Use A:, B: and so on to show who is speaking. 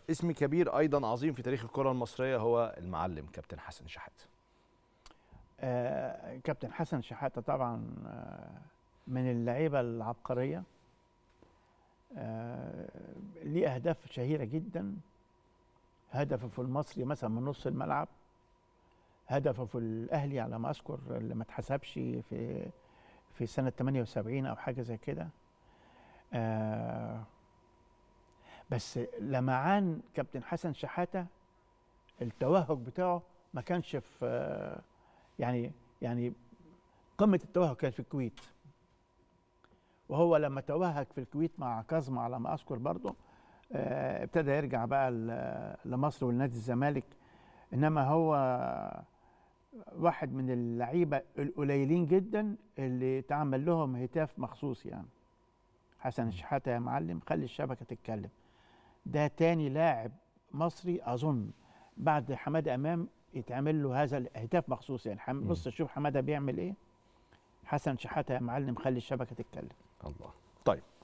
A: اسم كبير ايضا عظيم في تاريخ الكره المصريه هو المعلم كابتن حسن شحاته
B: آه كابتن حسن شحاته طبعا آه من اللعيبه العبقريه آه ليه اهداف شهيره جدا هدفه في المصري مثلا من نص الملعب هدفه في الاهلي على ما اذكر اللي ما اتحسبش في في سنه 78 او حاجه زي كده آه بس لمعان كابتن حسن شحاته التوهج بتاعه ما كانش في آه يعني يعني قمه التوهج كانت في الكويت وهو لما توهج في الكويت مع كاظمة على ما اذكر برضه آه ابتدى يرجع بقى لمصر ولنادي الزمالك انما هو واحد من اللعيبه القليلين جدا اللي اتعمل لهم هتاف مخصوص يعني حسن الشحاته يا معلم خلي الشبكه تتكلم ده تاني لاعب مصري اظن بعد حماده امام يتعمل له هذا الهتاف مخصوص يعني حم... بص شوف حماده بيعمل ايه حسن شحاته يا معلم خلي الشبكه تتكلم
A: الله طيب